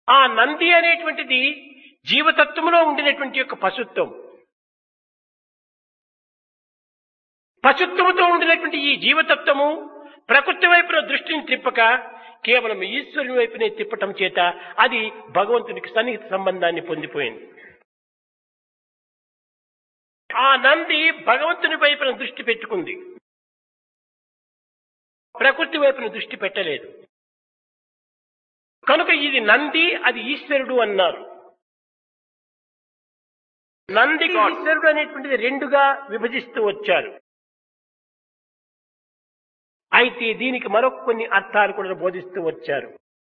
ఆ నంది అనేటువంటిది జీవతత్వములో ఉండినటువంటి యొక్క పశుత్వం పశుత్వముతో ఉండినటువంటి ఈ జీవతత్వము ప్రకృతి వైపున దృష్టిని తిప్పక కేవలం ఈశ్వరుని వైపునే తిప్పటం చేత అది భగవంతునికి సన్నిహిత సంబంధాన్ని పొందిపోయింది ఆ నంది భగవంతుని వైపున దృష్టి పెట్టుకుంది ప్రకృతి వైపున దృష్టి పెట్టలేదు కనుక ఇది నంది అది ఈశ్వరుడు అన్నారు నంది ఈశ్వరుడు అనేటువంటిది రెండుగా విభజిస్తూ వచ్చారు అయితే దీనికి మరొక కొన్ని అర్థాలు కూడా బోధిస్తూ వచ్చారు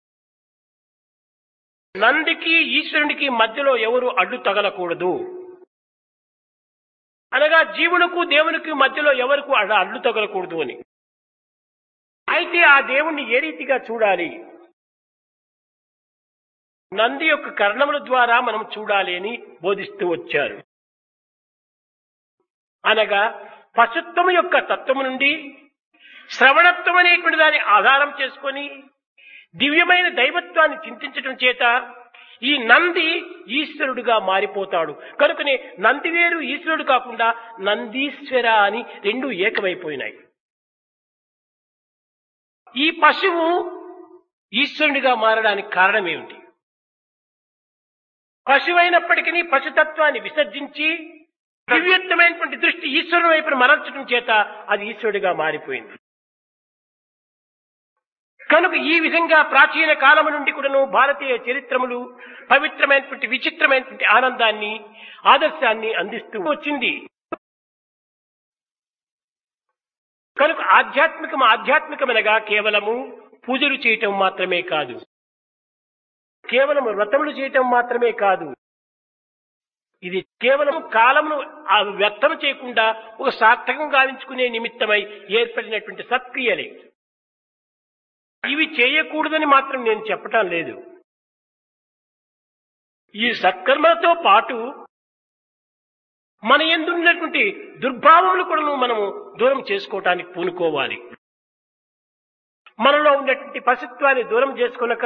నందికి ఈశ్వరునికి మధ్యలో ఎవరు అడ్డు తగలకూడదు అనగా జీవులకు దేవునికి మధ్యలో ఎవరికి అడ్డు తగలకూడదు అని అయితే ఆ దేవుణ్ణి ఏ రీతిగా చూడాలి నంది యొక్క కర్ణముల ద్వారా మనం చూడాలి అని బోధిస్తూ వచ్చారు అనగా పశుత్వము యొక్క తత్వము నుండి శ్రవణత్వం అనేటువంటి దాన్ని ఆధారం చేసుకొని దివ్యమైన దైవత్వాన్ని చింతించడం చేత ఈ నంది ఈశ్వరుడుగా మారిపోతాడు కనుకనే నంది వేరు ఈశ్వరుడు కాకుండా నందీశ్వర అని రెండు ఏకమైపోయినాయి ఈ పశువు ఈశ్వరుడిగా మారడానికి కారణం ఏమిటి పశువైనప్పటికీ పశుతత్వాన్ని విసర్జించి దివ్యత్వమైనటువంటి దృష్టి ఈశ్వరుని వైపున మరల్చడం చేత అది ఈశ్వరుడిగా మారిపోయింది కనుక ఈ విధంగా ప్రాచీన కాలము నుండి కూడాను భారతీయ చరిత్రములు పవిత్రమైనటువంటి విచిత్రమైనటువంటి ఆనందాన్ని ఆదర్శాన్ని అందిస్తూ వచ్చింది కనుక ఆధ్యాత్మికం ఆధ్యాత్మికమనగా కేవలము పూజలు చేయటం మాత్రమే కాదు కేవలం వ్రతములు చేయటం మాత్రమే కాదు ఇది కేవలం కాలమును వ్యర్థం చేయకుండా ఒక సార్థకం గావించుకునే నిమిత్తమై ఏర్పడినటువంటి సత్క్రియలే ఇవి చేయకూడదని మాత్రం నేను చెప్పటం లేదు ఈ సత్కర్మలతో పాటు మన ఎందున్నటువంటి దుర్భావములు కూడా మనము దూరం చేసుకోవటానికి పూనుకోవాలి మనలో ఉన్నటువంటి పశుత్వాన్ని దూరం చేసుకునక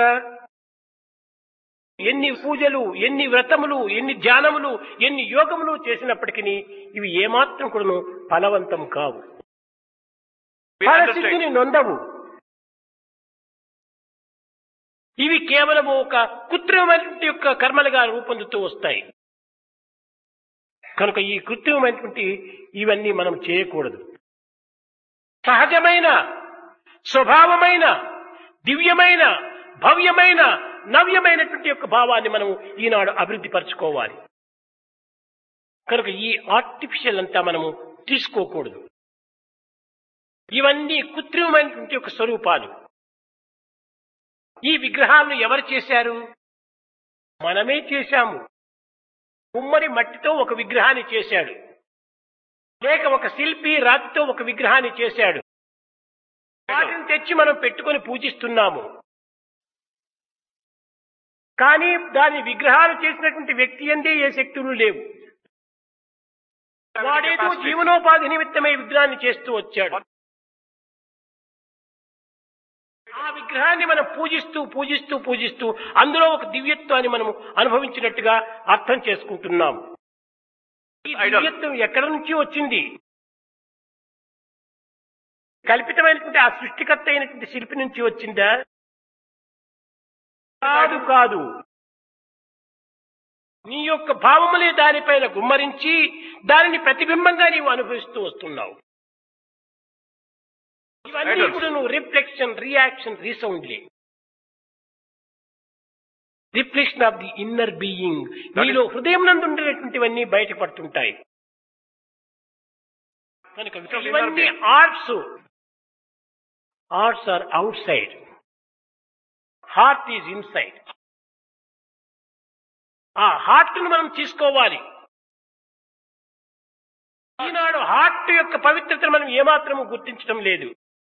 ఎన్ని పూజలు ఎన్ని వ్రతములు ఎన్ని ధ్యానములు ఎన్ని యోగములు చేసినప్పటికీ ఇవి ఏమాత్రం కూడాను ఫలవంతం కావు ఫలసిద్ధిని నొందవు ఇవి కేవలం ఒక కృత్రిమమైనటువంటి యొక్క కర్మలుగా రూపొందుతూ వస్తాయి కనుక ఈ కృత్రిమమైనటువంటి ఇవన్నీ మనం చేయకూడదు సహజమైన స్వభావమైన దివ్యమైన భవ్యమైన నవ్యమైనటువంటి యొక్క భావాన్ని మనం ఈనాడు అభివృద్ధి పరచుకోవాలి కనుక ఈ ఆర్టిఫిషియల్ అంతా మనము తీసుకోకూడదు ఇవన్నీ కృత్రిమమైనటువంటి యొక్క స్వరూపాలు ఈ విగ్రహాలను ఎవరు చేశారు మనమే చేశాము ఉమ్మడి మట్టితో ఒక విగ్రహాన్ని చేశాడు లేక ఒక శిల్పి రాతితో ఒక విగ్రహాన్ని చేశాడు వాటిని తెచ్చి మనం పెట్టుకొని పూజిస్తున్నాము కానీ దాని విగ్రహాలు చేసినటువంటి వ్యక్తి అందే ఏ శక్తులు లేవు వాడేదో జీవనోపాధి నిమిత్తమై విగ్రహాన్ని చేస్తూ వచ్చాడు ఆ విగ్రహాన్ని మనం పూజిస్తూ పూజిస్తూ పూజిస్తూ అందులో ఒక దివ్యత్వాన్ని మనం అనుభవించినట్టుగా అర్థం చేసుకుంటున్నాం ఈ దివ్యత్వం ఎక్కడి నుంచి వచ్చింది కల్పితమైనటువంటి ఆ సృష్టికర్త అయినటువంటి శిల్పి నుంచి వచ్చిందా కాదు కాదు నీ యొక్క భావములే దానిపైన గుమ్మరించి దానిని ప్రతిబింబంగా నీవు అనుభవిస్తూ వస్తున్నావు ఇవన్నీ కూడా నువ్వు reflection reaction resoundingly reflection of the inner being నీలో హృదయం నందు ఉండేటువంటివన్నీ బయటపడుతుంటాయి కనుక ఇవన్నీ arts arts are outside heart is inside ఆ హార్ట్ ను మనం తీసుకోవాలి ఈనాడు హార్ట్ యొక్క పవిత్రతను మనం ఏమాత్రము గుర్తించడం లేదు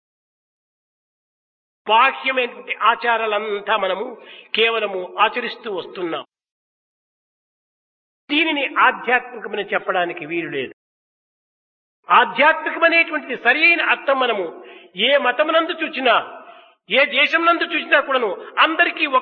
బాహ్యమైనటువంటి ఆచారాలంతా మనము కేవలము ఆచరిస్తూ వస్తున్నాం దీనిని ఆధ్యాత్మికమని చెప్పడానికి వీలు లేదు ఆధ్యాత్మికమనేటువంటిది సరైన అర్థం మనము ఏ మతమునందు చూచినా ఏ దేశం నందు చూసినా కూడాను అందరికీ